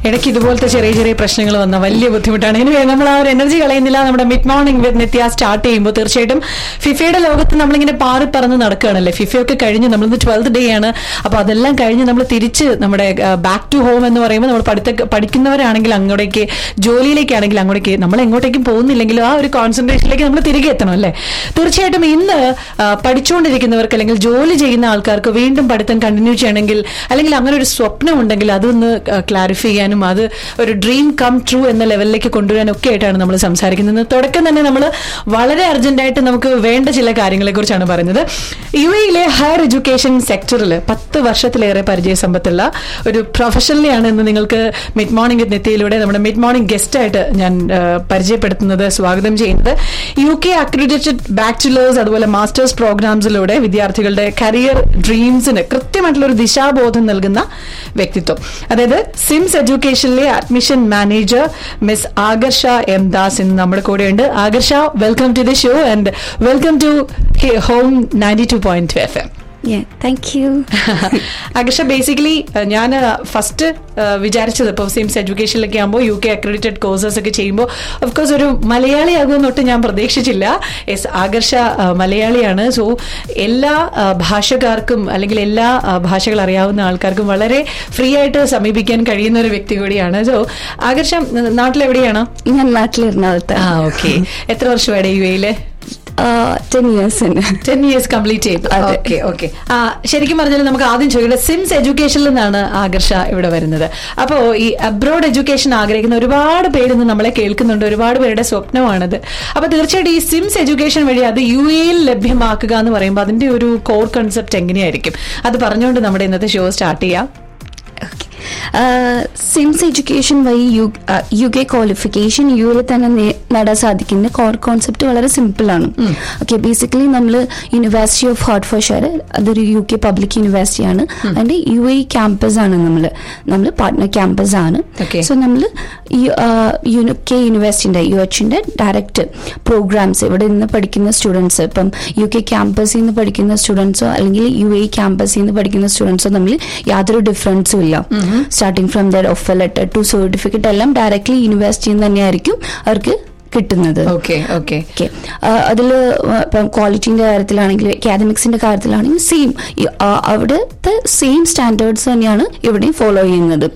ഇടയ്ക്ക് ഇതുപോലത്തെ ചെറിയ ചെറിയ പ്രശ്നങ്ങൾ വന്ന വലിയ ബുദ്ധിമുട്ടാണ് ഇനി നമ്മൾ ആ ഒരു എനർജി കളയുന്നില്ല നമ്മുടെ mid morning with Nithya start ചെയ്യുമ്പോൾ തീർച്ചയായിട്ടും ഫിഫയുടെ ലോകത്ത് നമ്മളിങ്ങനെ പാറി പറന്ന് നടക്കുകയാണല്ലേ ഫിഫയൊക്കെ കഴിഞ്ഞ് നമ്മളിന്ന് ട്വൽത്ത് ഡേ ആണ് അപ്പോൾ അതെല്ലാം കഴിഞ്ഞ് നമ്മൾ തിരിച്ച് നമ്മുടെ ബാക്ക് ടു ഹോം എന്ന് പറയുമ്പോൾ നമ്മൾ പഠിത്ത പഠിക്കുന്നവരാണെങ്കിൽ അങ്ങോട്ടേക്ക് ജോലിയിലേക്കാണെങ്കിൽ അങ്ങോട്ടേക്ക് നമ്മൾ എങ്ങോട്ടേക്കും പോകുന്നില്ലെങ്കിലും ആ ഒരു കോൺസെൻട്രേഷനിലേക്ക് നമ്മൾ തിരികെ എത്തണം അല്ലേ തീർച്ചയായിട്ടും ഇന്ന് ആ, പഠിച്ചുകൊണ്ടിരിക്കുന്നവർക്ക് അല്ലെങ്കിൽ ജോലി ചെയ്യുന്ന ആൾക്കാർക്ക് വീണ്ടും പഠിത്തം കണ്ടിന്യൂ ചെയ്യണമെങ്കിൽ അല്ലെങ്കിൽ അങ്ങനെ ഒരു സ്വപ്നം ഉണ്ടെങ്കിൽ അതൊന്ന് ക്ലാരിഫൈ ചെയ്യാനും അത് ഒരു ഡ്രീം കം ട്രൂ എന്ന ലെവലിലേക്ക് കൊണ്ടുവരാനും ഒക്കെ ആയിട്ടാണ് നമ്മൾ സംസാരിക്കുന്നത് തുടക്കം തന്നെ നമ്മൾ വളരെ അർജന്റായിട്ട് നമുക്ക് വേണ്ട ചില കാര്യങ്ങളെ കുറിച്ചാണ് പറയുന്നത് യു എയിലെ ഹയർ എഡ്യൂക്കേഷൻ സെക്ടറിൽ പത്ത് വർഷത്തിലേറെ പരിചയ സമ്പത്തുള്ള ഒരു പ്രൊഫഷണലിയാണ് ഇന്ന് നിങ്ങൾക്ക് മിഡ് മോർണിംഗ് നെത്തിയിലൂടെ നമ്മുടെ മിഡ് മോർണിംഗ് ഗസ്റ്റ് ആയിട്ട് ഞാൻ ആ, പരിചയപ്പെടുത്തുന്നത് സ്വാഗതം ചെയ്യുന്നത് യു കെ അക്രഡിറ്റഡ് ബാച്ചുലേഴ്സ് അതുപോലെ മാസ്റ്റേഴ്സ് പ്രോഗ്രാംസിലൂടെ വിദ്യാർത്ഥികളുടെ കരിയർ ഡ്രീംസിന് കൃത്യമായിട്ടുള്ള ഒരു ദിശാബോധം നൽകുന്ന വ്യക്തിത്വം അതായത് സിംസ് എഡ്യൂക്കേഷനിലെ admission manager miss Akarsha M Das ഇന്ന് നമ്മുടെ കൂടെയുണ്ട് Akarsha welcome to the show and welcome to home ninety two point F M Yeah, thank you. Akarsha basically ഞാൻ ഫസ്റ്റ് വിചാരിച്ചത് ഇപ്പോൾ സിംസ് എഡ്യൂക്കേഷനിലൊക്കെ ആകുമ്പോൾ യു കെ അക്രഡിറ്റഡ് കോഴ്സസ് ഒക്കെ ചെയ്യുമ്പോൾ ഓഫ്കോഴ്സ് ഒരു മലയാളിയാകുമെന്നൊട്ട് ഞാൻ പ്രതീക്ഷിച്ചില്ല എസ് ആകർഷ ആ, മലയാളിയാണ് സോ എല്ലാ ആ, ഭാഷക്കാർക്കും അല്ലെങ്കിൽ എല്ലാ ആ, ഭാഷകൾ അറിയാവുന്ന ആൾക്കാർക്കും വളരെ ഫ്രീ ആയിട്ട് സമീപിക്കാൻ കഴിയുന്ന ഒരു വ്യക്തി കൂടിയാണ് സോ ആകർഷ നാട്ടിലെവിടെയാണ് ഞാൻ നാട്ടിൽ എറണാകുളത്ത് ആ ഓക്കെ എത്ര വർഷമായിട്ട് യു എയില് ten years ten years complete ചെയ്തു അതെ. ഓക്കെ ഓക്കെ ആ ശരിക്കും പറഞ്ഞാൽ നമുക്ക് ആദ്യം ചോദിക്കുന്നത് സിംസ് എഡ്യൂക്കേഷനിൽ നിന്നാണ് ആകർഷ ഇവിടെ വരുന്നത് അപ്പോൾ ഈ അബ്രോഡ് എഡ്യൂക്കേഷൻ ആഗ്രഹിക്കുന്ന ഒരുപാട് പേര് ഇന്ന് നമ്മളെ കേൾക്കുന്നുണ്ട് ഒരുപാട് പേരുടെ സ്വപ്നമാണത് അപ്പോൾ തീർച്ചയായിട്ടും ഈ സിംസ് എഡ്യൂക്കേഷൻ വഴി അത് യു എയിൽ ലഭ്യമാക്കുക എന്ന് പറയുമ്പോൾ അതിന്റെ ഒരു കോർ കൺസെപ്റ്റ് എങ്ങനെയായിരിക്കും അത് പറഞ്ഞുകൊണ്ട് നമ്മുടെ ഇന്നത്തെ ഷോ സ്റ്റാർട്ട് ചെയ്യാം സിംസ് എഡ്യൂക്കേഷൻ വഴി U U K qualification U എയിൽ തന്നെ നേ- നേടാൻ സാധിക്കുന്ന കോർ കോൺസെപ്റ്റ് വളരെ സിമ്പിൾ ആണ് ഓക്കെ ബേസിക്കലി നമ്മൾ യൂണിവേഴ്സിറ്റി ഓഫ് ഹാർട്ട്ഫോർഷയർ അതൊരു യു കെ പബ്ലിക് യൂണിവേഴ്സിറ്റി ആണ് അതിന്റെ യു എ ക്യാമ്പസ് ആണ് നമ്മൾ നമ്മൾ പാർട്ട്ണർ ക്യാമ്പസ് ആണ് Okay. സോ നമ്മൾ യു കെ യൂണിവേഴ്സിറ്റിന്റെ യു എച്ചിന്റെ ഡയറക്റ്റ് പ്രോഗ്രാംസ് ഇവിടെ നിന്ന് പഠിക്കുന്ന സ്റ്റുഡൻസ് ഇപ്പം യു കെ ക്യാമ്പസിൽ നിന്ന് പഠിക്കുന്ന സ്റ്റുഡൻസോ അല്ലെങ്കിൽ യു എ ക്യാമ്പസിൽ നിന്ന് പഠിക്കുന്ന സ്റ്റുഡൻസോ തമ്മിൽ യാതൊരു ഡിഫറൻസും ഇല്ല starting from the offer letter to certificate എല്ലാം ഡയറക്ട്ലി യൂണിവേഴ്സിറ്റിയിൽ നിന്ന് തന്നെയായിരിക്കും അവർക്ക് കിട്ടുന്നത് ഓക്കെ ഓക്കെ ഓക്കെ അതിൽ ഇപ്പം ക്വാളിറ്റീൻ്റെ കാര്യത്തിലാണെങ്കിൽ അക്കാദമിക്സിന്റെ കാര്യത്തിലാണെങ്കിൽ സെയിം അവിടുത്തെ സെയിം സ്റ്റാൻഡേർഡ്സ് തന്നെയാണ് ഇവിടെയും ഫോളോ ചെയ്യുന്നത്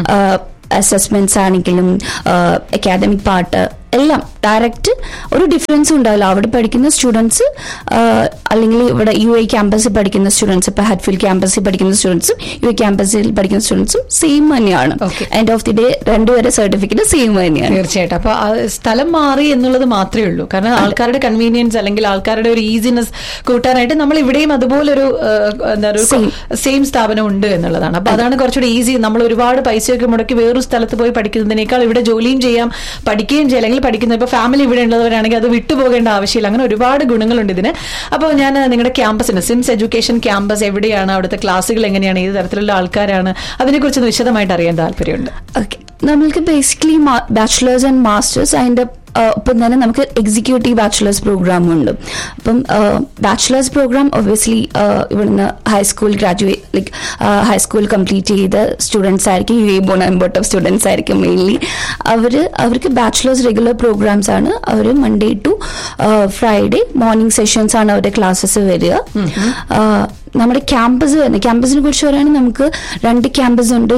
അസസ്മെന്റ്സ് ആണെങ്കിലും അക്കാദമിക് പാർട്ട് എല്ലാം ഡയറക്റ്റ് ഒരു ഡിഫറൻസും ഉണ്ടാവില്ല അവിടെ പഠിക്കുന്ന സ്റ്റുഡൻസ് അല്ലെങ്കിൽ ഇവിടെ യു എ ക്യാമ്പസിൽ പഠിക്കുന്ന സ്റ്റുഡൻസ് ഇപ്പൊ ഹഡ്ഫിൽ ക്യാമ്പസിൽ പഠിക്കുന്ന സ്റ്റുഡൻസും യു എ ക്യാമ്പസിൽ പഠിക്കുന്ന സ്റ്റുഡൻസും സെയിം തന്നെയാണ് Okay. End of the day രണ്ടുപേരെ സർട്ടിഫിക്കറ്റ് സെയിം തന്നെയാണ് തീർച്ചയായിട്ടും അപ്പൊ ആ സ്ഥലം മാറി എന്നുള്ളത് മാത്രമേ ഉള്ളൂ കാരണം ആൾക്കാരുടെ കൺവീനിയൻസ് അല്ലെങ്കിൽ ആൾക്കാരുടെ ഒരു ഈസിനെസ് കൂട്ടാനായിട്ട് നമ്മൾ ഇവിടെയും അതുപോലൊരു ആ, എന്താ ഒരു Same. സെയിം സ്ഥാപനം ഉണ്ട് എന്നുള്ളതാണ് അപ്പൊ അതാണ് കുറച്ചുകൂടി ഈസി നമ്മൾ ഒരുപാട് പൈസയൊക്കെ മുടക്കി വേറൊരു സ്ഥലത്ത് പോയി പഠിക്കുന്നതിനേക്കാൾ ഇവിടെ ജോലിയും ചെയ്യാം പഠിക്കുകയും ചെയ്യാം അല്ലെങ്കിൽ പഠിക്കുന്ന ഇപ്പൊ ഫാമിലി ഇവിടെ ഉള്ളവരാണെങ്കിൽ അത് വിട്ടുപോകേണ്ട ആവശ്യമില്ല അങ്ങനെ ഒരുപാട് ഗുണങ്ങളുണ്ട് ഇതിന് അപ്പോൾ ഞാൻ നിങ്ങളുടെ ക്യാമ്പസിന് സിംസ് എഡ്യൂക്കേഷൻ ക്യാമ്പസ് എവിടെയാണ് അവിടുത്തെ ക്ലാസ്സുകൾ എങ്ങനെയാണ് ഏത് തരത്തിലുള്ള ആൾക്കാരാണ് അതിനെക്കുറിച്ച് ഒന്ന് വിശദമായിട്ട് അറിയാൻ താല്പര്യമുണ്ട് ഓക്കെ നമ്മൾക്ക് ബേസിക്കലി ബാച്ചുലേഴ്സ് ആൻഡ് മാസ്റ്റേഴ്സ് അതിന്റെ ആ, ഒപ്പം തന്നെ നമുക്ക് എക്സിക്യൂട്ടീവ് ബാച്ചുലേഴ്സ് പ്രോഗ്രാം ഉണ്ട് അപ്പം ബാച്ചുലേഴ്സ് പ്രോഗ്രാം ഒബ്വിയസ്ലി ഇവിടുന്ന് high school graduate like high school complete ചെയ്ത സ്റ്റുഡൻസ് ആയിരിക്കും U A born and brought of students ആയിരിക്കും മെയിൻലി അവർ അവർക്ക് ബാച്ചുലേഴ്സ് റെഗുലർ പ്രോഗ്രാംസ് ആണ് അവർ Monday to Friday morning sessions ആണ് അവരുടെ ക്ലാസ്സസ് വരിക ആ, നമ്മുടെ ക്യാമ്പസ് വരുന്നത് ക്യാമ്പസിനെ കുറിച്ച് പറയുകയാണെങ്കിൽ നമുക്ക് രണ്ട് ക്യാമ്പസ് ഉണ്ട്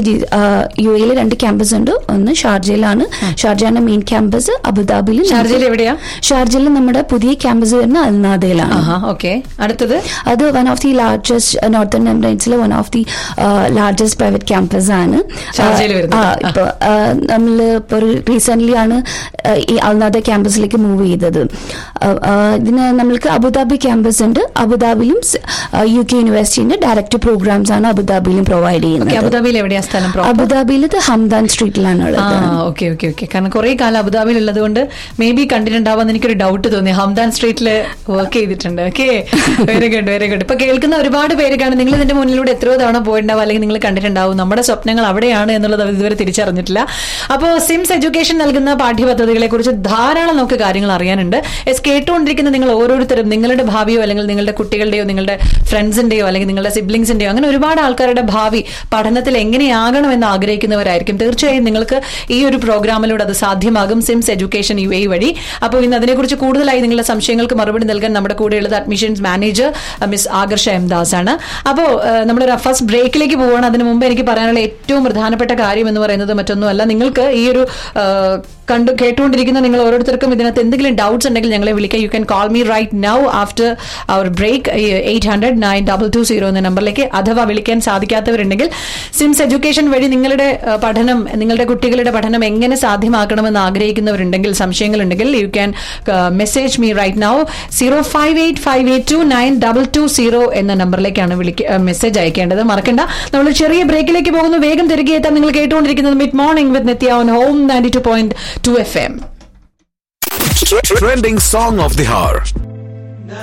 യു എയിൽ രണ്ട് ക്യാമ്പസ് ഉണ്ട് ഒന്ന് ഷാർജയിലാണ് ഷാർജയുടെ മെയിൻ ക്യാമ്പസ് അബുദാബിയിൽ ഷാർജയിൽ എവിടെയാ ഷാർജയിൽ നമ്മുടെ പുതിയ ക്യാമ്പസ് വരുന്ന അൽനാദയിലാണ് ആഹാ ഓക്കെ അടുത്തത് അത് one of the largest northern എമിറേറ്റ്സിലെ one of the largest private campus ആണ് ഷാർജയിൽ വരുന്നത്. ആ, ഇപ്പൊ നമ്മൾ ഇപ്പോൾ റീസെന്റ് ആണ് ആ, ഈ അൽനാദ ക്യാമ്പസിലേക്ക് മൂവ് ചെയ്തത് ആ, ആ, ഇതിന് നമ്മൾക്ക് അബുദാബി ക്യാമ്പസ് ഉണ്ട് അബുദാബിയിലും യു കെ യൂണിവേഴ്സിറ്റിന്റെ ഡയറക്റ്റ് പ്രോഗ്രാംസ് ആണ് അബുദാബിയിലും പ്രൊവൈഡ് ഓക്കെ ചെയ്യുന്നത് അബുദാബിയിൽ എവിടെയാ സ്ഥലം proper? അബുദാബിയിൽ ഇത് ഹംദാൻ സ്ട്രീറ്റിലാണ് ആ ഉള്ളത് ഓക്കെ ഓക്കെ ഓക്കെ കാരണം കുറെ കാലം അബുദാബിയിൽ ഉള്ളത് കൊണ്ട് മേ ബി കണ്ടിട്ടുണ്ടാവാന്ന് എനിക്കൊരു ഡൗട്ട് തോന്നി ഹംദാൻ സ്ട്രീറ്റിൽ വർക്ക് ചെയ്തിട്ടുണ്ട് okay very good very good ഇപ്പൊ കേൾക്കുന്ന ഒരുപാട് പേര് കാണും നിങ്ങൾ ഇതിന്റെ മുന്നിലൂടെ എത്രയോ തവണ പോയിട്ടുണ്ടാവും അല്ലെങ്കിൽ നിങ്ങൾ കണ്ടിട്ടുണ്ടാവും നമ്മുടെ സ്വപ്നങ്ങൾ അവിടെയാണ് എന്നുള്ളത് അവർ ഇതുവരെ തിരിച്ചറിഞ്ഞിട്ടില്ല അപ്പോൾ സിംസ് എഡ്യൂക്കേഷൻ നൽകുന്ന പാഠ്യപദ്ധതികളെ കുറിച്ച് ധാരാളം നമുക്ക് കാര്യങ്ങൾ അറിയാനുണ്ട് എസ് കേട്ടുകൊണ്ടിരിക്കുന്ന നിങ്ങൾ ഓരോരുത്തരും നിങ്ങളുടെ ഭാവിയോ അല്ലെങ്കിൽ നിങ്ങളുടെ കുട്ടികളുടെയോ നിങ്ങളുടെ ഫ്രണ്ട്സിന്റെയോ നിങ്ങളുടെയോ അല്ലെങ്കിൽ നിങ്ങളുടെ സിബ്ലിങ്സിന്റെയോ അങ്ങനെ ഒരുപാട് ആൾക്കാരുടെ ഭാവി പഠനത്തിൽ എങ്ങനെയാകണമെന്ന് ആഗ്രഹിക്കുന്നവരായിരിക്കും തീർച്ചയായും നിങ്ങൾക്ക് ഈ ഒരു പ്രോഗ്രാമിലൂടെ അത് സാധ്യമാകും സിംസ് എഡ്യൂക്കേഷൻ യു എ വഴി അപ്പോൾ ഇന്ന് അതിനെക്കുറിച്ച് കൂടുതലായി നിങ്ങളുടെ സംശയങ്ങൾക്ക് മറുപടി നൽകാൻ നമ്മുടെ കൂടെയുള്ളത് admissions manager miss Akarsha M Das ആണ് അപ്പോൾ നമ്മളൊരു ഫസ്റ്റ് ബ്രേക്കിലേക്ക് പോവുകയാണ് അതിന് മുമ്പ് എനിക്ക് പറയാനുള്ള ഏറ്റവും പ്രധാനപ്പെട്ട കാര്യം എന്ന് പറയുന്നത് മറ്റൊന്നുമല്ല നിങ്ങൾക്ക് ഈ ഒരു ആ, കണ്ടു കേട്ടുകൊണ്ടിരിക്കുന്ന നിങ്ങൾ ഓരോരുത്തർക്കും ഇതിനകത്ത് എന്തെങ്കിലും ഡൗട്ട്സ് ഉണ്ടെങ്കിൽ ഞങ്ങളെ വിളിക്കാം you can call me right now after our break eight hundred nine double two zero എന്ന നമ്പറിലേക്ക് അഥവാ വിളിക്കാൻ സാധിക്കാത്തവരുണ്ടെങ്കിൽ സിംസ് എഡ്യൂക്കേഷൻ വഴി നിങ്ങളുടെ ആ, പഠനം നിങ്ങളുടെ കുട്ടികളുടെ പഠനം എങ്ങനെ സാധ്യമാക്കണമെന്ന് ആഗ്രഹിക്കുന്നവരുണ്ടെങ്കിൽ സംശയങ്ങളുണ്ടെങ്കിൽ you can message me right now zero five eight five eight two nine double two zero എന്ന നമ്പറിലേക്കാണ് വിളിക്ക മെസ്സേജ് അയക്കേണ്ടത് മറക്കണ്ട നമ്മൾ ചെറിയ ബ്രേക്കിലേക്ക് പോകുന്നു വേഗം തിരികെ എത്താൻ നിങ്ങൾ കേട്ടുകൊണ്ടിരിക്കുന്നത് mid morning with Nithya on home ninety two point two F M Trending song of the hour.